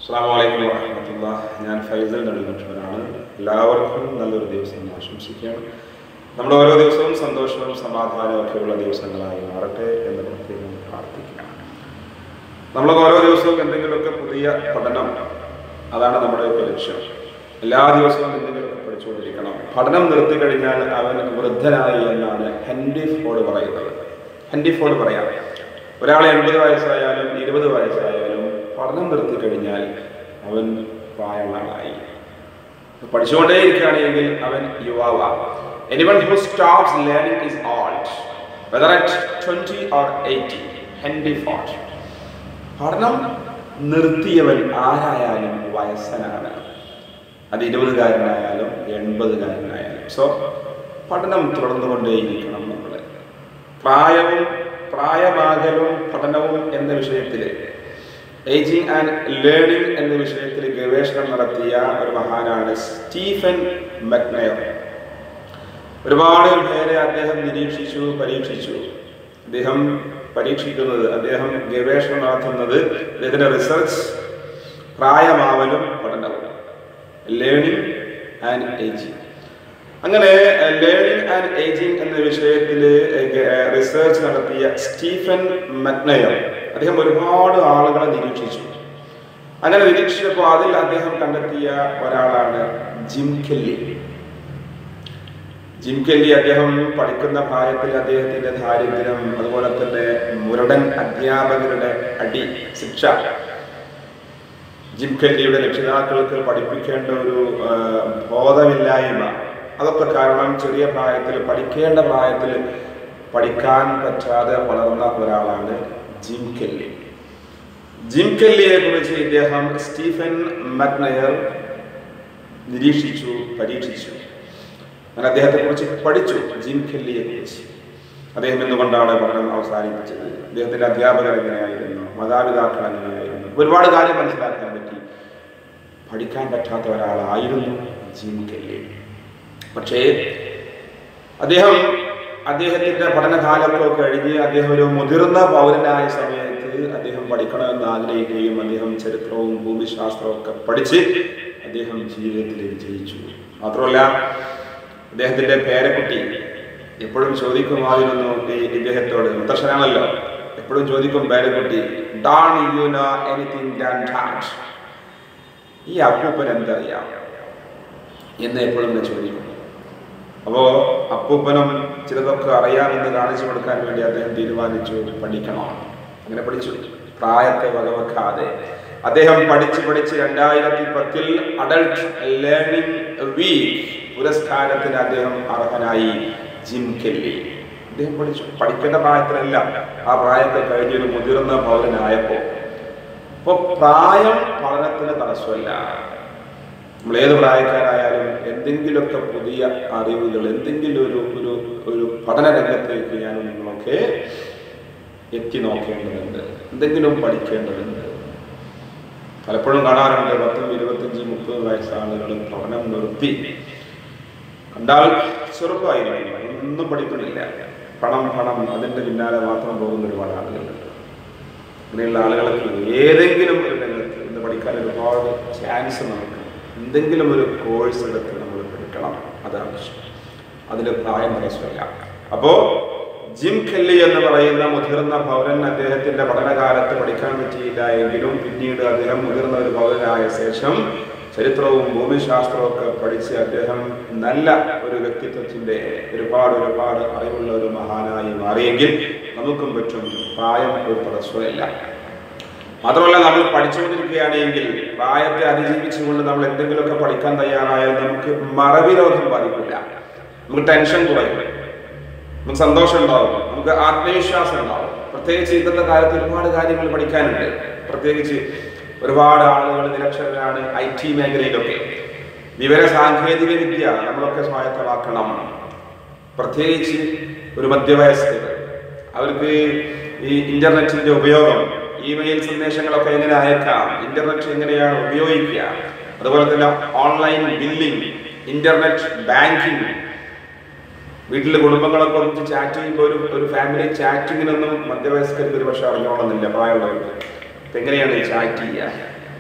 അസ്സാം വലൈക്കും വാഹമത്തുള്ള ഞാൻ ഫൈസൽ നെടുമറ്റുവനാണ് എല്ലാവർക്കും നല്ലൊരു ദിവസം ആശംസിക്കുകയാണ് നമ്മുടെ ഓരോ ദിവസവും സന്തോഷവും സമാധാനവും ഒക്കെയുള്ള ദിവസങ്ങളായി മാറട്ടെ എന്ന് പ്രത്യേകം പ്രാർത്ഥിക്കുകയാണ് നമ്മൾ ഓരോ ദിവസവും എന്തെങ്കിലുമൊക്കെ പുതിയ പഠനം അതാണ് നമ്മുടെ ഒക്കെ ലക്ഷ്യം എല്ലാ ദിവസവും എന്തെങ്കിലുമൊക്കെ പഠിച്ചുകൊണ്ടിരിക്കണം പഠനം നിർത്തി കഴിഞ്ഞാൽ അവൻ വൃദ്ധനായി എന്നാണ് ഹെൻറി ഫോർഡ് പറയുന്നത് ഹെൻറി ഫോർഡ് പറയാം ഒരാൾ എൺപത് വയസ്സായാലും ഇരുപത് വയസ്സായാലും പഠനം നിർത്തി കഴിഞ്ഞാൽ അവൻ പ്രായമുള്ള ആളായി പഠിച്ചുകൊണ്ടേ ഇരിക്കുകയാണെങ്കിൽ അവൻ യുവാവാം anyone who stops learning is old whether at twenty or eighty Henry Ford പഠനം നിർത്തിയവൻ ആരായാലും വയസ്സനാണ് അത് ഇരുപതുകാരനായാലും എൺപതുകാരനായാലും സോ പഠനം തുടർന്നുകൊണ്ടേയിരിക്കണം നമ്മൾ പ്രായവും പ്രായമാകലും പഠനവും എന്ന വിഷയത്തിൽ ഏജിങ് ആൻഡ് ലേണിംഗ് എന്ന വിഷയത്തിൽ ഗവേഷണം നടത്തിയ ഒരു മഹാനാണ് സ്റ്റീഫൻ മക്നയോ ഒരുപാട് പേരെ അദ്ദേഹം നിരീക്ഷിച്ചു പരീക്ഷിച്ചു അദ്ദേഹം പരീക്ഷിക്കുന്നത് അദ്ദേഹം ഗവേഷണം നടത്തുന്നത് അദ്ദേഹത്തിന്റെ റിസർച്ച് പ്രായമാവലും പഠനവും ലേണിംഗ് ആൻഡ് ഏജിങ് അങ്ങനെ ലേണിംഗ് ആൻഡ് ഏജിങ് എന്ന വിഷയത്തിൽ റിസർച്ച് നടത്തിയ സ്റ്റീഫൻ മക്നയോ അദ്ദേഹം ഒരുപാട് ആളുകളെ നിരീക്ഷിച്ചു അങ്ങനെ നിരീക്ഷിച്ചപ്പോൾ അതിൽ അദ്ദേഹം കണ്ടെത്തിയ ഒരാളാണ് ജിം കെല്ലി ജിം കെല്ലി അദ്ദേഹം പഠിക്കുന്ന പ്രായത്തിൽ അദ്ദേഹത്തിന്റെ ദാരിദ്ര്യം അതുപോലെ തന്നെ മുരടൻ അധ്യാപകരുടെ അടി ശിക്ഷ ജിം കെല്ലിയുടെ രക്ഷിതാക്കൾക്ക് പഠിപ്പിക്കേണ്ട ഒരു ബോധമില്ലായ്മ അതൊക്കെ കാരണം ചെറിയ പ്രായത്തിൽ പഠിക്കേണ്ട പ്രായത്തിൽ പഠിക്കാൻ പറ്റാതെ വളർന്ന ഒരാളാണ് ജിം കെല്ലി ജിം കെല്ലിയെ കുറിച്ച് ഇദ്ദേഹം സ്റ്റീഫൻ മക്നയർ നിരീക്ഷിച്ചു പരീക്ഷിച്ചു ഞാൻ അദ്ദേഹത്തെ കുറിച്ച് പഠിച്ചു ജിം കെല്ലിയെ കുറിച്ച് അദ്ദേഹം എന്തുകൊണ്ടാണ് പഠനം അവസാനിപ്പിച്ചത് അദ്ദേഹത്തിന്റെ അധ്യാപകർ എങ്ങനെയായിരുന്നു മാതാപിതാക്കൾ എങ്ങനെയായിരുന്നു ഒരുപാട് കാര്യം മനസ്സിലാക്കാൻ പറ്റി പഠിക്കാൻ പറ്റാത്ത ഒരാളായിരുന്നു ജിം കെല്ലി പക്ഷേ അദ്ദേഹം അദ്ദേഹത്തിന്റെ പഠനകാലമൊക്കെ കഴിഞ്ഞ് അദ്ദേഹം ഒരു മുതിർന്ന പൗരനായ സമയത്ത് അദ്ദേഹം പഠിക്കണമെന്ന് ആഗ്രഹിക്കുകയും അദ്ദേഹം ചരിത്രവും ഭൂമിശാസ്ത്രവും ഒക്കെ പഠിച്ച് അദ്ദേഹം ജീവിതത്തിൽ വിജയിച്ചു മാത്രമല്ല അദ്ദേഹത്തിന്റെ പേരക്കുട്ടി എപ്പോഴും ചോദിക്കുമായിരുന്നു ഇദ്ദേഹത്തോട് മുത്തശ്ശനാണല്ലോ എപ്പോഴും ചോദിക്കും പേരക്കുട്ടി don't you know anything done that ഈ അപ്പൂപ്പൻ എന്തറിയാം എന്ന് എപ്പോഴും ഞാൻ ചോദിക്കും അപ്പോ അപ്പൂപ്പനും ചിലതൊക്കെ അറിയാമെന്ന് കാണിച്ചു കൊടുക്കാൻ വേണ്ടി അദ്ദേഹം തീരുമാനിച്ചു പഠിക്കണം അങ്ങനെ പഠിച്ചു പ്രായത്തെ വകവെക്കാതെ അദ്ദേഹം പഠിച്ച് പഠിച്ച് രണ്ടായിരത്തി പത്തിൽ അഡൾട്ട് ലേണിംഗ് വീക്ക് പുരസ്കാരത്തിന് അദ്ദേഹം അർഹനായി ജിം കെല്ലി അദ്ദേഹം പഠിച്ചു പഠിക്കേണ്ട പ്രായത്തിലല്ല ആ പ്രായത്തെ കഴിഞ്ഞൊരു മുതിർന്ന പൗരനായപ്പോ അപ്പൊ പ്രായം പഠനത്തിന് തടസ്സമല്ല നമ്മൾ ഏത് പ്രായക്കാരായാലും എന്തെങ്കിലുമൊക്കെ പുതിയ അറിവുകൾ എന്തെങ്കിലും ഒരു ഒരു ഒരു പഠന രംഗത്തേക്ക് ഞാൻ നിങ്ങളൊക്കെ എത്തി നോക്കേണ്ടതുണ്ട് എന്തെങ്കിലും പഠിക്കേണ്ടതുണ്ട് പലപ്പോഴും കാണാറുണ്ട് പത്തും ഇരുപത്തഞ്ച് മുപ്പത് വയസ്സാളുകൾ പഠനം നിർത്തി കണ്ടാൽ ചെറുപ്പമായിരിക്കും ഒന്നും പഠിക്കുന്നില്ല പണം പണം അതിൻ്റെ പിന്നാലെ മാത്രം പോകുന്ന ഒരുപാട് ആളുകളുണ്ട് അങ്ങനെയുള്ള ആളുകൾക്ക് ഏതെങ്കിലും ഒരു രംഗത്ത് ഇന്ന് പഠിക്കാൻ ഒരുപാട് ചാൻസ് നമുക്ക് എന്തെങ്കിലും ഒരു കോഴ്സ് എടുത്ത് നമ്മൾ പഠിക്കണം അതാണ് ആവശ്യം അതിൽ പ്രായം തടസ്സമില്ല അപ്പോ ജിം കെല്ലി എന്ന് പറയുന്ന മുതിർന്ന പൗരൻ അദ്ദേഹത്തിന്റെ പഠനകാലത്ത് പഠിക്കാൻ പറ്റിയില്ല എങ്കിലും പിന്നീട് അദ്ദേഹം മുതിർന്ന ഒരു പൗരനായ ശേഷം ചരിത്രവും ഭൂമിശാസ്ത്രവും ഒക്കെ പഠിച്ച് അദ്ദേഹം നല്ല ഒരു വ്യക്തിത്വത്തിന്റെ ഒരുപാട് ഒരുപാട് അറിവുള്ള ഒരു മഹാനായി മാറിയെങ്കിൽ നമുക്കും പറ്റും പ്രായം ഒരു തടസ്സമില്ല മാത്രമല്ല നമ്മൾ പഠിച്ചുകൊണ്ടിരിക്കുകയാണെങ്കിൽ പ്രായത്തെ അതിജീവിച്ചുകൊണ്ട് നമ്മൾ എന്തെങ്കിലുമൊക്കെ പഠിക്കാൻ തയ്യാറായാൽ നമുക്ക് മറവി രോഗം ബാധിക്കില്ല നമുക്ക് ടെൻഷൻ കുറയും നമുക്ക് സന്തോഷം ഉണ്ടാവും നമുക്ക് ആത്മവിശ്വാസം ഉണ്ടാവും പ്രത്യേകിച്ച് ഇന്നത്തെ കാലത്ത് ഒരുപാട് കാര്യങ്ങൾ പഠിക്കാനുണ്ട് പ്രത്യേകിച്ച് ഒരുപാട് ആളുകൾ നിരക്ഷരരാണ് ഐ ടി മേഖലയിലൊക്കെ വിവര സാങ്കേതിക വിദ്യ നമ്മളൊക്കെ സ്വായത്തമാക്കണം പ്രത്യേകിച്ച് ഒരു മധ്യവയസ്കർ അവർക്ക് ഈ ഇന്റർനെറ്റിന്റെ ഉപയോഗം ഇമെയിൽ സന്ദേശങ്ങളൊക്കെ എങ്ങനെ അയക്കാം ഇന്റർനെറ്റ് എങ്ങനെയാണ് ഉപയോഗിക്കുക അതുപോലെ തന്നെ ഓൺലൈൻ ബില്ലിംഗ് ഇന്റർനെറ്റ് ബാങ്കിങ് വീട്ടിലെ കുടുംബങ്ങളൊക്കെ ഒന്നിച്ച് ചാറ്റ് ചെയ്യുമ്പോൾ ഒരു ഒരു ഫാമിലി ചാറ്റിങ്ങിനൊന്നും മധ്യവയസ്കർക്ക് ഒരു പക്ഷെ അറിഞ്ഞോളുന്നില്ല പ്രായമുള്ളവർക്ക് അപ്പൊ എങ്ങനെയാണ് ഈ ചാറ്റ് ചെയ്യുക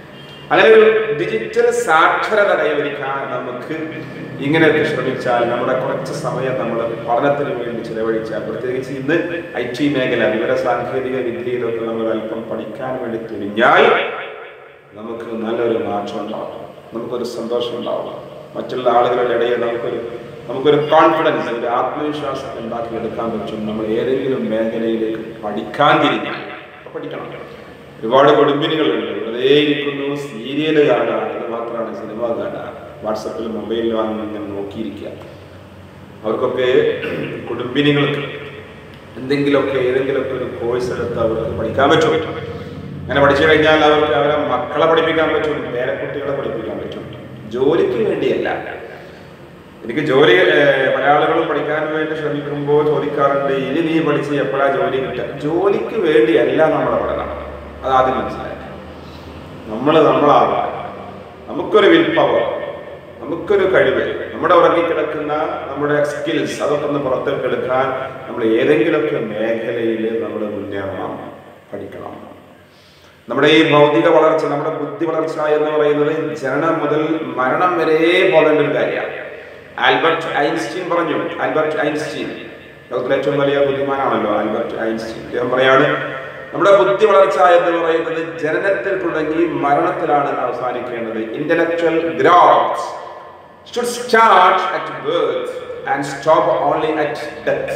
അങ്ങനെ ഒരു ഡിജിറ്റൽ സാക്ഷരത കൈവരിക്കാൻ നമുക്ക് ഇങ്ങനെയൊക്കെ ശ്രമിച്ചാൽ നമ്മുടെ കുറച്ച് സമയം നമ്മൾ പഠനത്തിന് വേണ്ടി ചിലവഴിച്ചാൽ പ്രത്യേകിച്ച് ഇന്ന് ഐ ടി മേഖല വിവര സാങ്കേതിക വിദ്യയിലൊക്കെ നമ്മൾ അല്പം പഠിക്കാൻ വേണ്ടി തുനിഞ്ഞാൽ നമുക്ക് നല്ലൊരു മാറ്റം ഉണ്ടാവും നമുക്കൊരു സന്തോഷം ഉണ്ടാവും മറ്റുള്ള ആളുകളുടെ ഇടയിൽ നമുക്കൊരു നമുക്കൊരു കോൺഫിഡൻസ് ഒരു ആത്മവിശ്വാസം ഉണ്ടാക്കിയെടുക്കാൻ പറ്റും നമ്മൾ ഏതെങ്കിലും മേഖലയിലേക്ക് പഠിക്കാൻ തിരിഞ്ഞാൽ അപ്പൊ പഠിക്കണം ഒരുപാട് കുടുംബിനികളുണ്ട് വെറുതെ ഇരിക്കുന്നു സീരിയൽ കാണുക അത് മാത്രമാണ് സിനിമ കാണുക വാട്സപ്പിൽ മൊബൈലിൽ വാങ്ങി ഇങ്ങനെ നോക്കിയിരിക്കുക അവർക്കൊക്കെ കുടുംബിനികൾക്ക് എന്തെങ്കിലുമൊക്കെ ഏതെങ്കിലുമൊക്കെ ഒരു കോഴ്സ് എടുത്ത് അവർക്ക് പഠിക്കാൻ പറ്റും അങ്ങനെ പഠിച്ചു കഴിഞ്ഞാൽ അവർക്ക് അവരെ മക്കളെ പഠിപ്പിക്കാൻ പറ്റും പേരക്കുട്ടികളെ പഠിപ്പിക്കാൻ പറ്റും ജോലിക്ക് വേണ്ടിയല്ല എനിക്ക് ജോലി ഏഹ്, പല ആളുകളും പഠിക്കാൻ വേണ്ടി ശ്രമിക്കുമ്പോൾ ചോദിക്കാറുണ്ട് ഇനി നീ പഠിച്ച് എപ്പോഴാ ജോലി കിട്ടുക ജോലിക്ക് വേണ്ടിയല്ല നമ്മുടെ പഠനം അത് ആദ്യം മനസ്സിലാക്കുക നമ്മൾ നമ്മളാവുക നമുക്കൊരു വിൽ പവർ നമുക്കൊരു കഴിവ് നമ്മുടെ ഉറങ്ങിക്കിടക്കുന്ന നമ്മുടെ സ്കിൽസ് അതൊക്കെ ഒന്ന് പുറത്തേക്ക് എടുക്കാൻ നമ്മൾ ഏതെങ്കിലുമൊക്കെ മേഖലയിൽ നമ്മൾ മുന്നേറണം പഠിക്കണം നമ്മുടെ ഈ ഭൗതിക വളർച്ച നമ്മുടെ ബുദ്ധി വളർച്ച എന്ന് പറയുന്നത് ജനനം മുതൽ മരണം വരെ പോകേണ്ട ഒരു കാര്യമാണ് ആൽബർട്ട് ഐൻസ്റ്റീൻ പറഞ്ഞു ആൽബർട്ട് ഐൻസ്റ്റീൻ ലോകത്തിലെ ഏറ്റവും വലിയ ബുദ്ധിമാനാണല്ലോ ആൽബർട്ട് ഐൻസ്റ്റീൻ അദ്ദേഹം പറയാണ് നമ്മുടെ ബുദ്ധി വളർച്ച എന്ന് പറയുന്നത് ജനനത്തിൽ തുടങ്ങി മരണത്തിലാണ് അവസാനിക്കേണ്ടത് intellectual growth should start at birth and stop only at death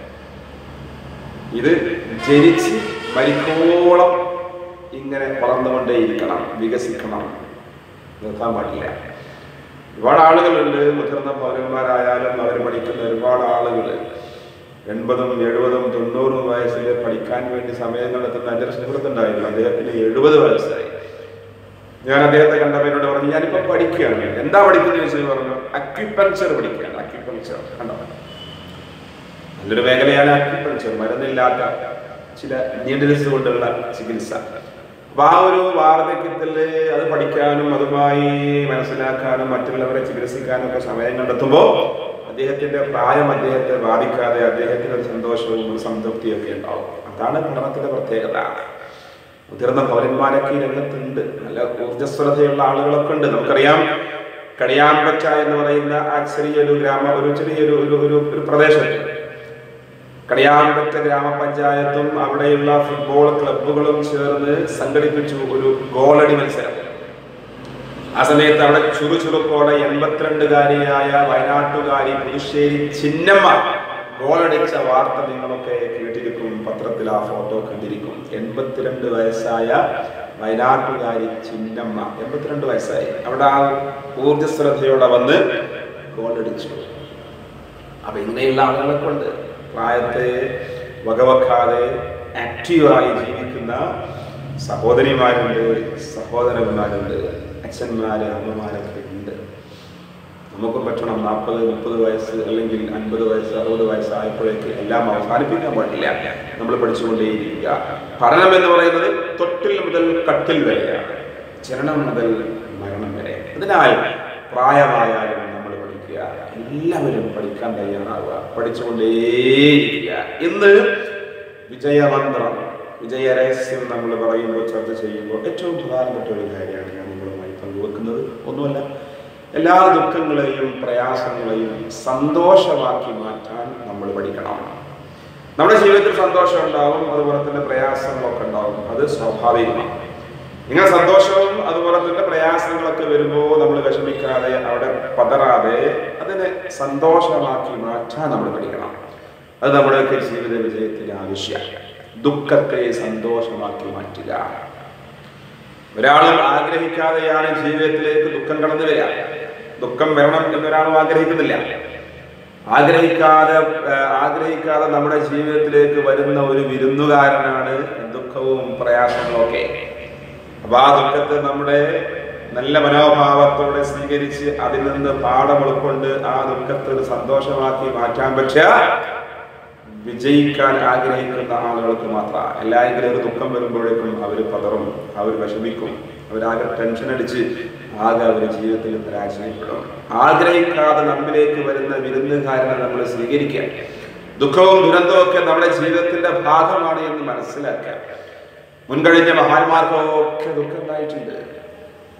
ഇത് ജനിച്ച് മരിക്കോളം ഇങ്ങനെ വളർന്നുകൊണ്ടേയിരിക്കണം വികസിക്കണം നിർത്താൻ പാടില്ല ഒരുപാട് ആളുകളുണ്ട് മുതിർന്ന പൗരന്മാരായാലും അവർ പഠിക്കുന്ന ഒരുപാട് ആളുകൾ എൺപതും എഴുപതും തൊണ്ണൂറും വയസ്സിൽ പഠിക്കാൻ വേണ്ടി സമയം കണ്ടെത്തുന്ന എൻ്റെ ഒരു സുഹൃത്തുണ്ടായിരുന്നു അദ്ദേഹത്തിന് എഴുപത് വയസ്സായി ഞാൻ അദ്ദേഹത്തെ കണ്ടപ്പോൾ എന്നോട് പറഞ്ഞു ഞാനിപ്പോ പഠിക്കുകയാണ് എന്താ പഠിക്കുന്നത് ചോദിച്ചു പറഞ്ഞു അക്യുപഞ്ചർ പഠിക്കുകയാണ് അക്യുപഞ്ചർ കണ്ടോ നല്ലൊരു മേഖലയാണ് അക്യുപഞ്ചർ മരുന്നില്ലാത്ത ചില നീഡിൽസ് കൊണ്ടുള്ള ചികിത്സ അപ്പൊ ആ ഒരു വാർദ്ധക്യത്തിൽ അത് പഠിക്കാനും അതുമായി മനസ്സിലാക്കാനും മറ്റുള്ളവരെ ചികിത്സിക്കാനും ഒക്കെ സമയം കണ്ടെത്തുമ്പോൾ അദ്ദേഹത്തിന്റെ പ്രായം അദ്ദേഹത്തെ ബാധിക്കാതെ അദ്ദേഹത്തിന് ഒരു സന്തോഷവും ഒരു സംതൃപ്തിയും ഒക്കെ ഉണ്ടാവും അതാണ് പഠനത്തിന്റെ പ്രത്യേകത മുതിർന്ന പൗരന്മാരൊക്കെ ഈ രംഗത്തുണ്ട് നല്ല ഊർജ്ജസ്വലതയുള്ള ആളുകളൊക്കെ ഉണ്ട് നമുക്കറിയാം കണിയാമ്പറ്റ എന്ന് പറയുന്ന ആ ചെറിയൊരു ഗ്രാമ ഒരു ചെറിയൊരു ഒരു ഒരു ഒരു പ്രദേശത്ത് കണിയാമ്പറ്റ ഗ്രാമപഞ്ചായത്തും അവിടെയുള്ള ഫുട്ബോൾ ക്ലബ്ബുകളും ചേർന്ന് സംഘടിപ്പിച്ചു ഒരു ഗോളടി മത്സരം ആ സമയത്ത് അവിടെ ചുറുചുറുക്കോടെ എൺപത്തിരണ്ടുകാരിയായ വയനാട്ടുകാരി പുതുശ്ശേരി ചിന്നമ്മ ഗോളടിച്ച വാർത്ത നിങ്ങളൊക്കെ കേട്ടിരിക്കും പത്രത്തിൽ ആ ഫോട്ടോ കണ്ടിരിക്കും എൺപത്തിരണ്ട് വയസ്സായ വയനാട്ടുകാരി ചിന്നമ്മ എൺപത്തിരണ്ട് വയസ്സായി അവിടെ ആ ഊർജ്ജസ്വലതയോടെ വന്ന് ഗോളടിച്ചു അപ്പൊ ഇങ്ങനെയുള്ള ആളുകളൊക്കെ ഉണ്ട് പ്രായത്തെ വകവെക്കാതെ ആക്റ്റീവായി ജീവിക്കുന്ന സഹോദരിമാരുണ്ട് സഹോദരന്മാരുണ്ട് അച്ഛന്മാര് അമ്മമാരൊക്കെ ഉണ്ട് നമുക്കും പറ്റണം നാൽപ്പത് മുപ്പത് വയസ്സ് അല്ലെങ്കിൽ അൻപത് വയസ്സ് അറുപത് വയസ്സായപ്പോഴേക്ക് എല്ലാം അവസാനിപ്പിക്കാൻ പാടില്ല നമ്മൾ പഠിച്ചുകൊണ്ടേയിരിക്കുക പഠനം എന്ന് പറയുന്നത് തൊട്ടിൽ മുതൽ കട്ടിൽ വരെയാണ് ജനനം മുതൽ മരണം വരെ അതിനാൽ പ്രായമായാലും നമ്മൾ പഠിക്കുക എല്ലാവരും പഠിക്കാൻ തയ്യാറാവുക പഠിച്ചുകൊണ്ടേയിരിക്കുക ഇന്ന് വിജയമന്ത്രം വിജയരഹസ്യം നമ്മൾ പറയുമ്പോൾ ചർച്ച ചെയ്യുമ്പോൾ ഏറ്റവും പ്രധാനപ്പെട്ട ഒരു കാര്യമാണ് ഞാൻ നിങ്ങളുമായി പങ്കുവെക്കുന്നത് ഒന്നുമല്ല എല്ലാ ദുഃഖങ്ങളെയും പ്രയാസങ്ങളെയും സന്തോഷമാക്കി മാറ്റാൻ നമ്മൾ പഠിക്കണം നമ്മുടെ ജീവിതത്തിൽ സന്തോഷം ഉണ്ടാവും അതുപോലെ തന്നെ പ്രയാസങ്ങളൊക്കെ ഉണ്ടാവും അത് സ്വാഭാവികമാണ് നിങ്ങൾ സന്തോഷവും അതുപോലെ തന്നെ പ്രയാസങ്ങളൊക്കെ വരുമ്പോൾ നമ്മൾ വിഷമിക്കാതെ അവിടെ പതറാതെ അതിനെ സന്തോഷമാക്കി മാറ്റാൻ നമ്മൾ പഠിക്കണം അത് നമ്മുടെയൊക്കെ ജീവിത വിജയത്തിന് ആവശ്യമാണ് ദുഃഖത്തെ സന്തോഷമാക്കി മാറ്റുക ഒരാളും ആഗ്രഹിക്കാതെയാണ് ജീവിതത്തിലേക്ക് ദുഃഖം കടന്നു വരിക ദുഃഖം വരണം എന്നൊരാളും ആഗ്രഹിക്കുന്നില്ല ആഗ്രഹിക്കാതെ ആ, ആഗ്രഹിക്കാതെ നമ്മുടെ ജീവിതത്തിലേക്ക് വരുന്ന ഒരു വിരുന്നുകാരനാണ് ദുഃഖവും പ്രയാസങ്ങളും ഒക്കെ അപ്പൊ ആ ദുഃഖത്തെ നമ്മുടെ നല്ല മനോഭാവത്തോടെ സ്വീകരിച്ച് അതിൽ നിന്ന് പാഠം ഉൾക്കൊണ്ട് ആ ദുഃഖത്തെ ഒരു സന്തോഷമാക്കി മാറ്റാൻ പറ്റുക വിജയിക്കാൻ ആഗ്രഹിക്കുന്ന ആളുകൾക്ക് മാത്രം എല്ലായെങ്കിലും ഒരു ദുഃഖം വരുമ്പോഴേക്കും അവർ പതറും അവർ വിഷമിക്കും അവരാകെ ടെൻഷൻ അടിച്ച് ആകെ അവർ ജീവിതത്തിൽ പരാജയപ്പെടും ആഗ്രഹിക്കാതെ നമ്മിലേക്ക് വരുന്ന വിരുന്നുകാരനെ നമ്മൾ സ്വീകരിക്കുക ദുഃഖവും ദുരന്തവും ഒക്കെ നമ്മുടെ ജീവിതത്തിന്റെ ഭാഗമാണ് എന്ന് മനസ്സിലാക്കുക മുൻകഴിഞ്ഞ മഹാന്മാർക്കൊക്കെ ദുഃഖം ഉണ്ടായിട്ടുണ്ട്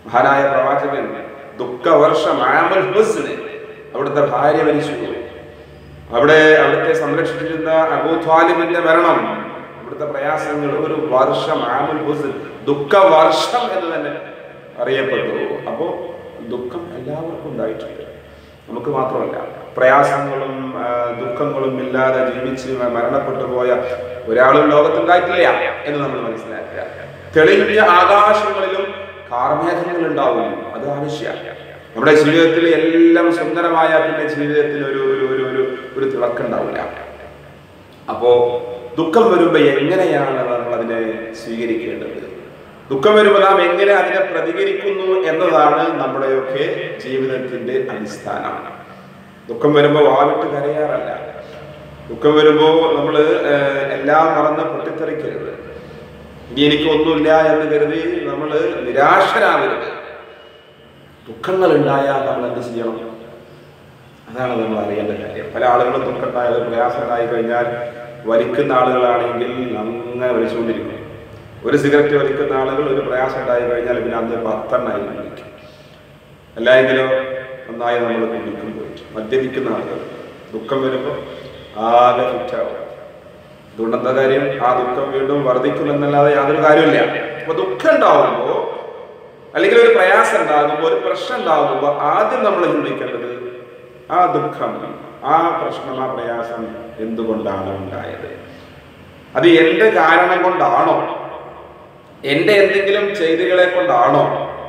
മഹാനായ പ്രവാചകൻ ദുഃഖവർഷം ആമൽ ഹുസ്ന് അവിടുത്തെ ഭാര്യ മരിച്ചു അവിടെ അവിടുത്തെ സംരക്ഷിച്ചിരുന്ന അബൂ ത്വാലിബിന്റെ മരണം അവിടുത്തെ പ്രയാസങ്ങൾ ഒരു വർഷം ആമുൽ ഹുസ്ൻ ദുഃഖവർഷം എന്ന് തന്നെ അറിയപ്പെട്ടു അപ്പോ ദുഃഖം എല്ലാവർക്കും ഉണ്ടായിട്ടുണ്ട് നമുക്ക് മാത്രമല്ല പ്രയാസങ്ങളും ആ, ദുഃഖങ്ങളും ഇല്ലാതെ ജീവിച്ച് മരണപ്പെട്ടു പോയ ഒരാളും ലോകത്തുണ്ടായിട്ടില്ല എന്ന് നമ്മൾ മനസ്സിലാക്കുക തെളിഞ്ഞ ആകാശങ്ങളിലും കാർമേഘങ്ങൾ ഉണ്ടാവും അത് ആവശ്യമാണ് നമ്മുടെ ജീവിതത്തിൽ എല്ലാം സുന്ദരമായ പിന്നെ ജീവിതത്തിൽ ഒരു ഒരു ഒരു ഒരു ഒരു തിളക്കുണ്ടാവില്ല അപ്പോ ദുഃഖം വരുമ്പോൾ എങ്ങനെയാണ് നമ്മൾ അതിനെ സ്വീകരിക്കേണ്ടത് ദുഃഖം വരുമ്പോൾ നാം എങ്ങനെ അതിനെ പ്രതികരിക്കുന്നു എന്നതാണ് നമ്മുടെയൊക്കെ ജീവിതത്തിന്റെ അടിസ്ഥാനം ദുഃഖം വരുമ്പോൾ വാവിട്ട് കരയാറല്ല ദുഃഖം വരുമ്പോൾ നമ്മൾ എല്ലാം മറന്ന് പൊട്ടിത്തെറിക്കരുത് ഇനി എനിക്കൊന്നുമില്ല എന്ന് കരുതി നമ്മൾ നിരാശരാകരുത് ദുഃഖങ്ങൾ ഉണ്ടായാൽ നമ്മൾ എന്ത് ചെയ്യണം അതാണ് നമ്മൾ അറിയേണ്ട കാര്യം പല ആളുകളും ദുഃഖം ഉണ്ടായത് പ്രയാസം ഉണ്ടായി കഴിഞ്ഞാൽ വലിക്കുന്ന ആളുകളാണെങ്കിൽ അങ്ങനെ വലിച്ചുകൊണ്ടിരിക്കും ഒരു സിഗരറ്റ് വലിക്കുന്ന ആളുകൾ ഒരു പ്രയാസം ഉണ്ടായി കഴിഞ്ഞാൽ പിന്നെ അന്ന് പത്തെണ്ണായി വലിക്കും അല്ലായെങ്കിലോ നന്നായി നമ്മൾ കുടിക്കും പോയിട്ട് മദ്യപിക്കുന്ന ആളുകൾ ദുഃഖം വരുമ്പോൾ ആകെ ഫിറ്റാവും അതുകൊണ്ട് എന്താ കാര്യം ആ ദുഃഖം വീണ്ടും വർദ്ധിക്കുമെന്നല്ലാതെ യാതൊരു കാര്യമില്ല അപ്പൊ ദുഃഖം ഉണ്ടാവുമ്പോൾ അല്ലെങ്കിൽ ഒരു പ്രയാസം ഉണ്ടാകുമ്പോൾ ഒരു പ്രശ്നം ഉണ്ടാകുമ്പോൾ ആദ്യം നമ്മൾ ചിന്തിക്കേണ്ടത് ആ ദുഃഖം ആ പ്രശ്നം ആ പ്രയാസം എന്തുകൊണ്ടാണ് ഉണ്ടായത് അത് എന്റെ കാരണം കൊണ്ടാണോ എന്റെ എന്തെങ്കിലും ചെയ്തികളെ കൊണ്ടാണോ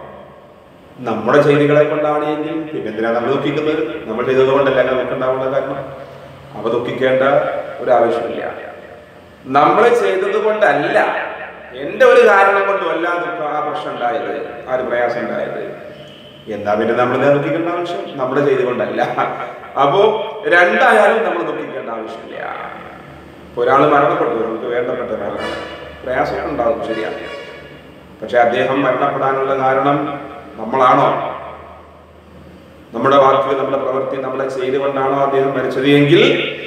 നമ്മുടെ ചെയ്തികളെ കൊണ്ടാണ് എങ്കിൽ പിന്നെ എന്തിനാണ് നമ്മൾ ദുഃഖിക്കുന്നത് നമ്മൾ ചെയ്തത് കൊണ്ടല്ല അങ്ങനെ ദുഃഖമുണ്ടാവുന്ന കാരണം അവ ദുഃഖിക്കേണ്ട ഒരു ആവശ്യമില്ല നമ്മൾ ചെയ്തത് കൊണ്ടല്ല എന്റെ ഒരു കാരണം കൊണ്ടുമല്ല ദുഃഖം ആ പ്രശ്നം ഉണ്ടായത് ആ ഒരു പ്രയാസം ഉണ്ടായത് എന്താ പിന്നെ നമ്മൾ ദുഃഖിക്കേണ്ട ആവശ്യം നമ്മുടെ ചെയ്ത് കൊണ്ടല്ല അപ്പോ രണ്ടായാലും നമ്മൾ ദുഃഖിക്കേണ്ട ആവശ്യമില്ല ഇപ്പൊ ഒരാൾ മരണപ്പെട്ടു നമുക്ക് വേണ്ടപ്പെട്ട ഒരാളാണ് പ്രയാസമൊക്കെ ഉണ്ടാകും ശരിയാണ് പക്ഷെ അദ്ദേഹം മരണപ്പെടാനുള്ള കാരണം നമ്മളാണോ നമ്മുടെ വാക്ക് നമ്മുടെ പ്രവൃത്തി നമ്മളെ ചെയ്തുകൊണ്ടാണോ അദ്ദേഹം മരിച്ചത് എങ്കിൽ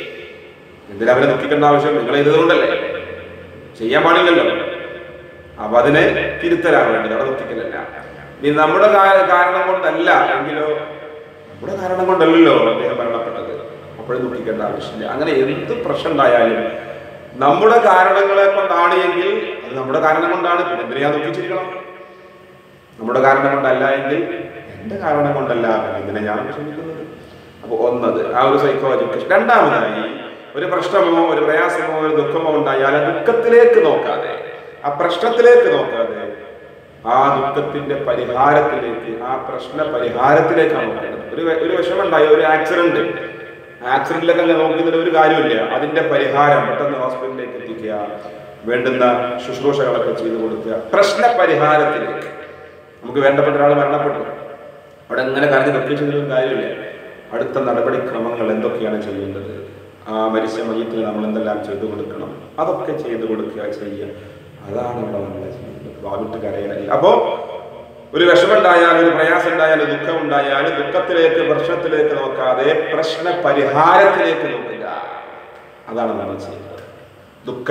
എന്തിനാ അവരെ ദുഃഖിക്കേണ്ട ആവശ്യം നിങ്ങൾ ചെയ്തതുകൊണ്ടല്ലേ ചെയ്യാൻ പാടില്ലല്ലോ അപ്പൊ അതിനെ തിരുത്തലാണ് വേണ്ടത് അവിടെ ദുഃഖിക്കലല്ല ഇനി നമ്മുടെ കാ- കാരണം കൊണ്ടല്ല എങ്കിലോ നമ്മുടെ കാരണം കൊണ്ടല്ലല്ലോ അദ്ദേഹം മരണപ്പെട്ടത് അപ്പോഴും ദുഃഖിക്കേണ്ട ആവശ്യമില്ല അങ്ങനെ എന്ത് പ്രശ്നം ഉണ്ടായാലും നമ്മുടെ കാരണങ്ങളെ കൊണ്ടാണ് എങ്കിൽ അത് നമ്മുടെ കാരണം കൊണ്ടാണ് പിന്നെ എന്തിനാ ദുഃഖിച്ചിരിക്കണം നമ്മുടെ കാരണം കൊണ്ടല്ല എങ്കിൽ എന്റെ കാരണം കൊണ്ടല്ല പിന്നെ എന്തിനാ ഞാൻ വിഷമിക്കുന്നത് അപ്പൊ ഒന്നത് ആ ഒരു സൈക്കോളജിക്കൽ രണ്ടാമതായി ഒരു പ്രശ്നമോ ഒരു പ്രയാസമോ ഒരു ദുഃഖമോ ഉണ്ടായാൽ ആ ദുഃഖത്തിലേക്ക് നോക്കാതെ ആ പ്രശ്നത്തിലേക്ക് നോക്കാതെ ആ ദുഃഖത്തിന്റെ പരിഹാരത്തിലേക്ക് ആ പ്രശ്ന പരിഹാരത്തിലേക്കാണ് നോക്കേണ്ടത് ഒരു വെ- ഒരു വിഷമുണ്ടായി ഒരു ആക്സിഡന്റ് ആക്സിഡന്റിലൊക്കെ അങ്ങനെ നോക്കുന്നതിൽ ഒരു കാര്യമില്ല അതിന്റെ പരിഹാരം പെട്ടെന്ന് ഹോസ്പിറ്റലിലേക്ക് എത്തിക്കുക വേണ്ടുന്ന ശുശ്രൂഷകളൊക്കെ ചെയ്തു കൊടുക്കുക പ്രശ്ന പരിഹാരത്തിലേക്ക് നമുക്ക് വേണ്ടപ്പെട്ട ഒരാൾ മരണപ്പെട്ടു അവിടെ എങ്ങനെ കരഞ്ഞ് ദുഃഖിച്ചതിലും കാര്യമില്ല അടുത്ത നടപടിക്രമങ്ങൾ എന്തൊക്കെയാണ് ചെയ്യേണ്ടത് ആ മരിച്ച മയ്യത്തിന് നമ്മൾ എന്തെല്ലാം ചെയ്തു കൊടുക്കണം അതൊക്കെ ചെയ്തു കൊടുക്കുക ചെയ്യുക അതാണ് ഇവിടെ നമ്മൾ ചെയ്യുന്നത് വാവിട്ട് കരയണല്ല അപ്പോ ഒരു വിഷമുണ്ടായാൽ ഒരു പ്രയാസം ഉണ്ടായാൽ ദുഃഖം ഉണ്ടായാൽ ദുഃഖത്തിലേക്ക് പ്രശ്നത്തിലേക്ക് നോക്കാതെ പ്രശ്ന പരിഹാരത്തിലേക്ക് നോക്കുക അതാണ് നമ്മൾ ചെയ്യുന്നത് ദുഃഖ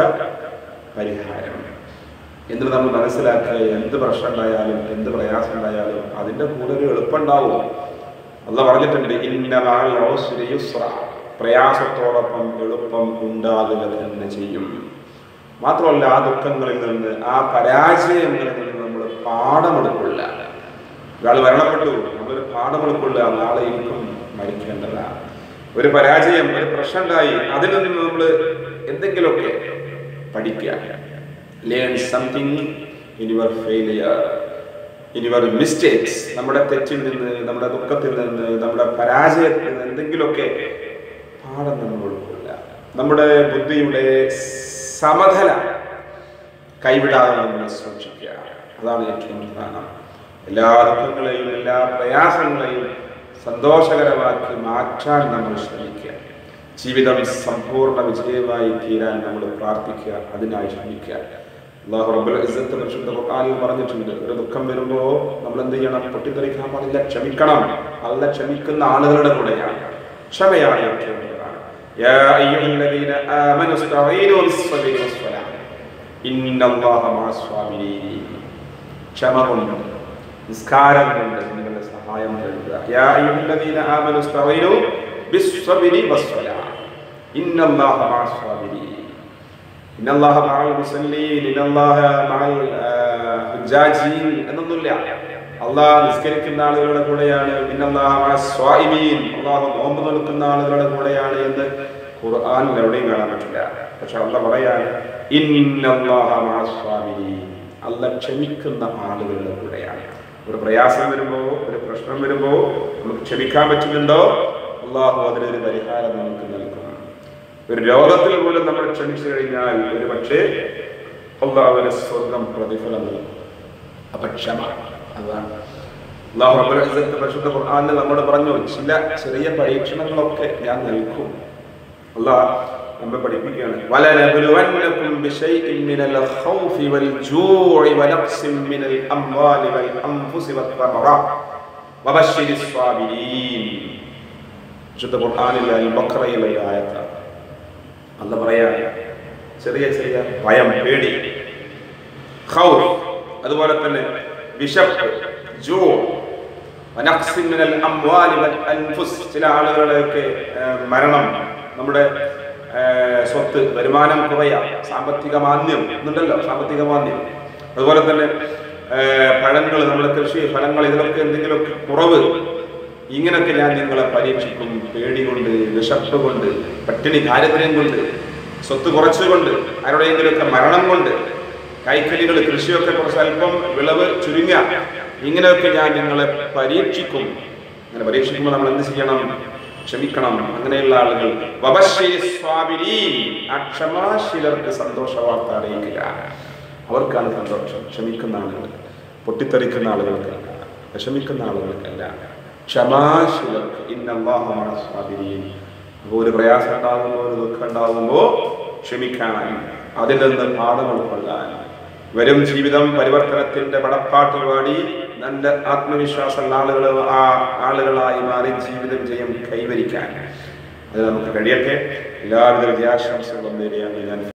പരിഹാരം എന്നിട്ട് നമ്മൾ മനസ്സിലാക്കുക എന്ത് പ്രശ്നം ഉണ്ടായാലും എന്ത് പ്രയാസം ഉണ്ടായാലും അതിന്റെ കൂടെ ഒരു എളുപ്പം ഉണ്ടാവും അല്ല പറഞ്ഞിട്ടുണ്ട് ഇന്ന മഅൽ ഉസ്രി യുസ്ര പ്രയാസത്തോടൊപ്പം എളുപ്പം ഉണ്ടാകുക തന്നെ ചെയ്യും മാത്രമല്ല ആ ദുഃഖങ്ങളിൽ നിന്ന് ആ പരാജയങ്ങളിൽ നിന്ന് നമ്മൾ പാഠമെടുക്കൊള്ളുക ഒരാൾ മരണപ്പെട്ടു നമ്മളൊരു പാഠമെടുക്കൊള്ളുക നാളെ എനിക്കും മരിക്കേണ്ടതാണ് ഒരു പരാജയം ഒരു പ്രശ്നം ഉണ്ടായി അതിൽ നിന്ന് നമ്മൾ എന്തെങ്കിലുമൊക്കെ പഠിക്കുക learn something in your failure in your mistakes നമ്മുടെ തെറ്റിൽ നിന്ന് നമ്മുടെ ദുഃഖത്തിൽ നിന്ന് നമ്മുടെ പരാജയത്തിൽ നിന്ന് എന്തെങ്കിലുമൊക്കെ പാഠം നമ്മൾ ഉൾക്കൊള്ളുക നമ്മുടെ ബുദ്ധിയുടെ സമതല കൈവിടാതെ നമ്മൾ സൂക്ഷിക്കുക അതാണ് ഏറ്റവും പ്രധാനം എല്ലാ ദുഃഖങ്ങളെയും എല്ലാ പ്രയാസങ്ങളെയും സന്തോഷകരമാക്കി മാറ്റാൻ നമ്മൾ ശ്രമിക്കുക ജീവിതം സമ്പൂർണ്ണ വിജയമായി തീരാൻ നമ്മൾ പ്രാർത്ഥിക്കുക അതിനായി ശ്രമിക്കുക അള്ളാഹു റബ്ബുൽ ഇസ്സത്ത് പരിശുദ്ധ ഖുർആനിൽ പറഞ്ഞിട്ടുണ്ട് ഒരു ദുഃഖം വരുമ്പോൾ നമ്മൾ എന്ത് ചെയ്യണം പൊട്ടിത്തെറിക്കാൻ പാടില്ല ക്ഷമിക്കണം അല്ല ക്ഷമിക്കുന്ന ആളുകളുടെ കൂടെയാണ് ക്ഷമയാണ് ഏറ്റവും പ്രധാനം യാ അയ്യുഹല്ലദീന ആമനു ഇസ്തഈനു ബിസ്സബ്രി വസ്സലാം ഇന്നല്ലാഹ മഅസ്സാബിരീൻ ക്ഷമ കൊണ്ട് നിസ്കാരം കൊണ്ട് നിങ്ങളുടെ സഹായം തേടുക യാ അയ്യുഹല്ലദീന ആമനു ഇസ്തഈനു ബിസ്സബ്രി വസ്സലാ ഇന്നല്ലാഹ മഅസ് സാബിരീൻ ഇന്നല്ലാഹ മഅൽ മുസല്ലീൻ ഇന്നല്ലാഹ മഅൽ ഹുജ്ജാജീൻ എന്നൊന്നുമില്ല അള്ളാഹ് നിസ്കരിക്കുന്ന ആളുകളുടെ കൂടെയാണ് ഇന്നല്ലാഹ മഅസ് സ്വാഇമീൻ അള്ളാഹു നോമ്പ് നിൽക്കുന്ന ആളുകളുടെ കൂടെയാണ് എന്ന് ഖുർആനിൽ എവിടെയും കാണാൻ പറ്റില്ല പക്ഷെ അള്ളാഹ് പറയാണ് ഇന്നല്ലാഹ മഅസ് സ്വാബിരീൻ അള്ളാഹ് ക്ഷമിക്കുന്ന ആളുകളുടെ കൂടെയാണ് ഒരു പ്രയാസം വരുമ്പോ ഒരു പ്രശ്നം വരുമ്പോ നമുക്ക് ക്ഷമിക്കാൻ പറ്റുന്നുണ്ടോ അള്ളാഹു അതിനൊരു പരിഹാരം നമുക്ക് നൽകും ഒരു രോഗത്തിൽ പോലും നമ്മൾ ക്ഷമിച്ചു കഴിഞ്ഞാൽ ഒരു പക്ഷേ അള്ളാഹുവിന് സ്വർഗം പ്രതിഫലം നൽകും അപ്പൊ ക്ഷമ അതാണ് അള്ളാഹു റബ്ബുൽ ഇസ്സത്ത് പരിശുദ്ധ ഖുർആനിൽ നമ്മോട് പറഞ്ഞു ചില ചെറിയ പരീക്ഷണങ്ങളൊക്കെ ഞാൻ നൽകും അള്ളാഹ് നമ്മെ പഠിപ്പിക്കുകയാണ് വലനബ്ലുവന്നകും ബിശൈഇൻ മിനൽ ഖൗഫി വൽ ജൂഇ വനഖ്സിൻ മിനൽ അംവാലി വൽ അൻഫുസി വത്തമറാത്ത് വബശ്ശിരിസ് സ്വാബിരീൻ വിശുദ്ധ ഖുർആനിലെ അൽ ബഖറയിലെ ഒരു ആയത്താണ് അല്ല പറയാ ചെറിയ ചെറിയ ഭയം പേടി ഖൗഫ് അതുപോലെ തന്നെ വിശപ്പ് ജൂ വനഖ്സിൻ മിനൽ അംവാലി വൽ അൻഫുസ് ചില ആളുകളുടെയൊക്കെ ഏർ, മരണം നമ്മുടെ ഏർ, സ്വത്ത് വരുമാനം കുറയാം സാമ്പത്തിക മാന്ദ്യം എന്നുണ്ടല്ലോ സാമ്പത്തിക മാന്ദ്യം അതുപോലെ തന്നെ പഴങ്ങൾ നമ്മുടെ കൃഷി ഫലങ്ങൾ ഇതിലൊക്കെ എന്തെങ്കിലുമൊക്കെ കുറവ് ഇങ്ങനൊക്കെ ഞാൻ നിങ്ങളെ പരീക്ഷിക്കും പേടി കൊണ്ട് വിശപ്പ് കൊണ്ട് പട്ടിണി ദാരിദ്ര്യം കൊണ്ട് സ്വത്ത് കുറച്ചുകൊണ്ട് ആരുടെയെങ്കിലുമൊക്കെ മരണം കൊണ്ട് കൈക്കലികൾ കൃഷിയൊക്കെ കുറച്ച് അല്പം വിളവ് ചുരുങ്ങുക ഇങ്ങനെയൊക്കെ ഞാൻ നിങ്ങളെ പരീക്ഷിക്കും അങ്ങനെ പരീക്ഷിക്കുമ്പോൾ നമ്മൾ എന്ത് ചെയ്യണം ക്ഷമിക്കണം അങ്ങനെയുള്ള ആളുകൾ വബശ്ശിരി സ്വാബിരീൻ. ആ ക്ഷമാശീലർക്ക് സന്തോഷ വാർത്ത അറിയിക്കുക അവർക്കാണ് സന്തോഷം ക്ഷമിക്കുന്ന ആളുകൾ പൊട്ടിത്തെറിക്കുന്ന ആളുകൾക്കല്ല വിഷമിക്കുന്ന ആളുകൾക്കല്ല ക്ഷമാശീലർക്ക് ഇന്നല്ലാഹമാണ് സ്വാബിരീൻ അപ്പോൾ ഒരു പ്രയാസം ഉണ്ടാകുമ്പോൾ ഒരു ദുഃഖം ഉണ്ടാകുമ്പോൾ ക്ഷമിക്കാൻ അതിൽ നിന്ന് പാഠം ഉൾക്കൊള്ളാൻ വരും ജീവിതം പരിവർത്തനത്തിന്റെ പടപ്പാട്ട് പാടി നല്ല ആത്മവിശ്വാസമുള്ള ആളുകൾ ആ ആളുകളായി മാറി ജീവിത വിജയം കൈവരിക്കാൻ അത് നമുക്ക് കഴിയട്ടെ എല്ലാവിധ വിജയാശംസകളും നേടിയാണ് ഞാൻ